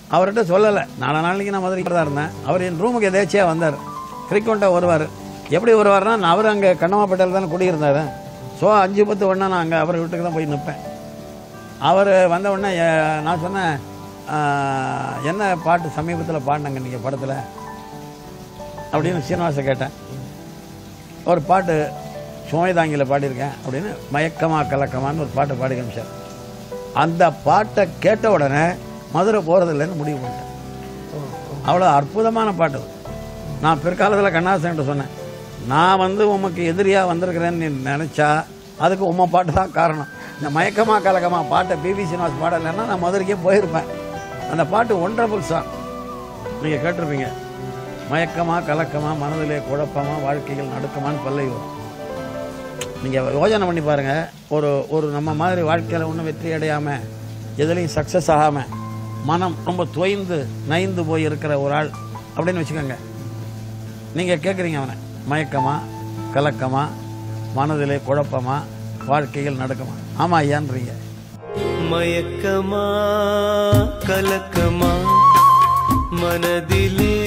அவர்கிட்ட சொல்லலை நாலு நாளைக்கு நான் மதுரைக்கு தான் இருந்தேன் அவர் என் ரூமுக்கு எதேச்சியாக வந்தார் ஃப்ரீக்வெண்ட்டாக வருவார் எப்படி வருவார்னா நான் அவர் அங்கே கண்ணமாப்பேட்டையில் தானே குடியிருந்தார் ஸோ அஞ்சு பத்து ஒன்றா நான் அங்கே அவர் வீட்டுக்கு தான் போய் நிற்பேன் அவர் வந்த உடனே எ- நான் சொன்னேன் "ஆஹ், என்ன பாட்டு சமீபத்தில் பாடினாங்க நீங்கள் படத்தில் அப்படின்னு சீனிவாச கேட்டேன் ஒரு பாட்டு சுமைதாங்கியில் பாடியிருக்கேன் அப்படின்னு மயக்கமா கலக்கமான்னு ஒரு பாட்டு பாடி காமிச்சார் அந்த பாட்டை கேட்ட உடனே மதுரை போகிறதில்லைன்னு முடிவு பண்ணிட்டேன் அவ்வளோ அற்புதமான பாட்டு அது. நான் பிற்காலத்தில் கண்ணாசன்கிட்ட சொன்னேன் நான் வந்து உமக்கு எதிரியாக வந்திருக்கிறேன்னு நீ நினச்சா அதுக்கு உம்ம பாட்டு தான் காரணம் இந்த மயக்கமா கலக்கமா பாட்டை பிபி சீனிவாஸ் பாடலைன்னா நான் மதுரைக்கே போயிருப்பேன் அந்த பாட்டு ஒன்றபுல் சாங் நீங்கள் கேட்டிருப்பீங்க மயக்கமா கலக்கமா மனதிலே குழப்பமா வாழ்க்கையில் நடுக்கமான்னு பல்லை வரும் நீங்கள் யோசனை பண்ணி பாருங்க ஒரு ஒரு நம்ம மாதிரி வாழ்க்கையில் ஒன்றும் வெற்றி அடையாமல் எதுலேயும் சக்ஸஸ் ஆகாமல் மனம் ரொம்ப தொய்ந்து நைந்து போய் இருக்கிற ஒரு ஆள் அப்படின்னு வச்சுக்கோங்க நீங்கள் கேட்குறீங்க அவனை மயக்கமா கலக்கமா மனதிலே குழப்பமா வாழ்க்கையில் நடக்குமா ஆமாம் ஐயான்றீங்க மயக்கமா கலக்கமா மனதிலே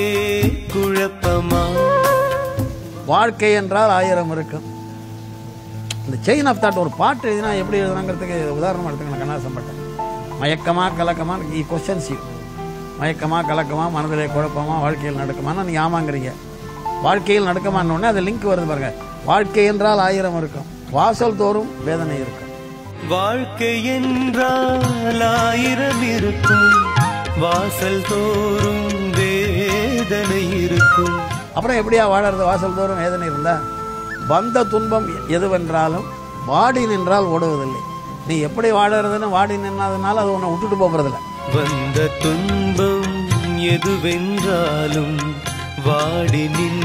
குழப்பமா வாழ்க்கை என்றால் ஆயிரம் இருக்கும் இந்த செயின் ஆஃப் தாட் ஒரு பாட்டு எழுதினா எப்படி எழுதுனாங்கிறதுக்கு உதாரணம் எடுத்துக்கணும் கண்ணாசம் பட்டேன் மயக்கமா கலக்கமா இ கொஸ்டன்ஸ் யூ மயக்கமா கலக்கமா மனதிலே குழப்பமா வாழ்க்கையில் நடக்குமான்னு நீங்கள் ஆமாங்கிறீங்க வாழ்க்கையில் நடக்குமான்னு உடனே அது லிங்க் வருது பாருங்க வாழ்க்கை என்றால் ஆயிரம் இருக்கும் வாசல் தோறும் வேதனை இருக்கும் வாழ்க்கை என்றால் ஆயிரம் இருக்கும் வாசல் தோறும் வேதனை இருக்கும் அப்புறம் எப்படியா வாழறது வாசல் தோறும் வேதனை இருந்தா வந்த துன்பம் எதுவென்றாலும் வாடி நின்றால் ஓடுவதில்லை நீ எப்படி வாழறதுன்னு வாடி நின்னதுனால அது உன்னை விட்டுட்டு போகிறதில்ல வந்த துன்பம் எதுவென்றாலும் வாடி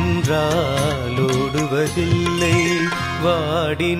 நின்றாலோடுவதில்லை வாடி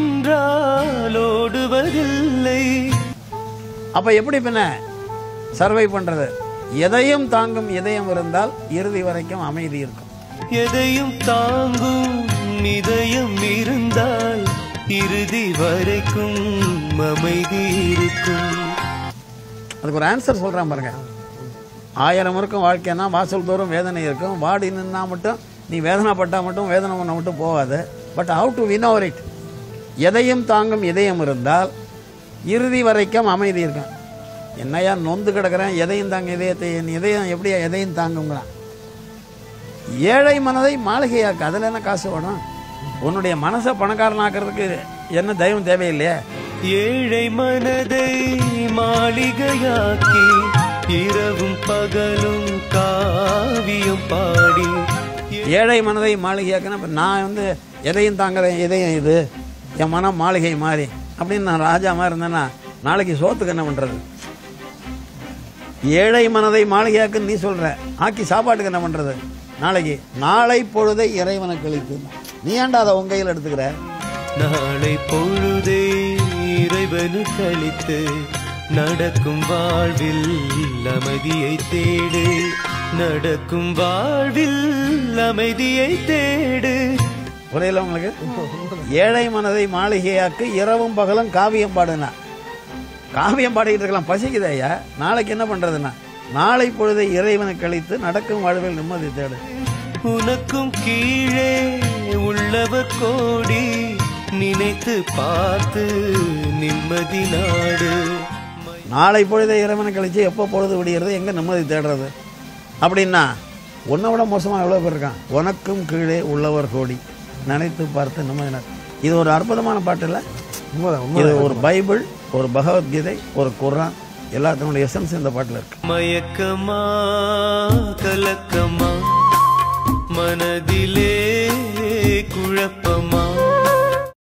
நின்றாலோடுவதில்லை அப்ப எப்படி பின்ன சர்வை பண்றது எதையும் தாங்கும் இதயம் இருந்தால் இறுதி வரைக்கும் அமைதி இருக்கும் எதையும் தாங்கும் இதயம் இருந்தால் இறுதி வரைக்கும் அமைதி இருக்கும் அதுக்கு ஒரு ஆன்சர் சொல்றேன் பாருங்க ஆயிரம் இருக்கும் வாழ்க்கைன்னா வாசல் தோறும் வேதனை இருக்கும் வாடி நின்னா மட்டும் நீ வேதனைப்பட்டா மட்டும் வேதனை பண்ண மட்டும் போகாது பட் ஹவு டு வினோவரேட் எதையும் தாங்கும் இதயம் இருந்தால் இறுதி வரைக்கும் அமைதி இருக்கும் என்னையா நொந்து கிடக்கிறேன் எதையும் தாங்க இதயத்தை என் இதயம் எப்படியா எதையும் தாங்குங்கிறான் ஏழை மனதை மாளிகையாக்கு அதில் என்ன காசு வேணும் உன்னுடைய மனசை பணக்காரனாக்குறதுக்கு என்ன தெய்வம் தேவையில்லையே ஏழை மனதை மாளிகையாக்கி இரவும் பகலும் காவியம் பாடி ஏழை மனதை மாளிகையாக்குனா இப்ப நான் வந்து எதையும் தாங்குறேன் இதயம் இது என் மனம் மாளிகை மாறி அப்படின்னு நான் ராஜா மாதிரி இருந்தேன்னா நாளைக்கு சோத்துக்கு என்ன பண்றது ஏழை மனதை மாளிகையாக்குன்னு நீ சொல்ற ஆக்கி சாப்பாட்டுக்கு என்ன பண்றது நாளைக்கு நாளை பொழுதை இறைவனுக்கு அளித்து நீ ஏன்டா அதை உன் கையில் எடுத்துக்கிற நாளை பொழுதே இறைவனு கழித்து நடக்கும் வாழ்வில் அமைதியை தேடு நடக்கும் வாழ்வில் அமைதியை தேடு புரியல உங்களுக்கு ஏழை மனதை மாளிகையாக்கு இரவும் பகலும் காவியம் பாடுனா காவியம் பாடிக்கிட்டு இருக்கலாம் பசிக்குது ஐயா நாளைக்கு என்ன பண்றதுன்னா நாளை பொழுதை இறைவனுக்கு கழித்து நடக்கும் வாழ்வில் நிம்மதி தேடு உனக்கும் கீழே உள்ளவர் கோடி நினைத்து பார்த்து நிம்மதி நாடு நாளை பொழுதை இறைவனை கழிச்சு எப்போ பொழுது விடியறது எங்கே நிம்மதி தேடுறது அப்படின்னா உன்னை விட மோசமாக எவ்வளோ பேர் இருக்கான் உனக்கும் கீழே உள்ளவர் கோடி நினைத்து பார்த்து நிம்மதி நாடு. இது ஒரு அற்புதமான பாட்டு இல்லை இது ஒரு பைபிள் ஒரு பகவத்கீதை ஒரு குர்ஆன் எல்லாத்தினுடைய எசன்ஸ் இந்த பாட்டில் இருக்கு மயக்கமா கலக்கமா மனதிலே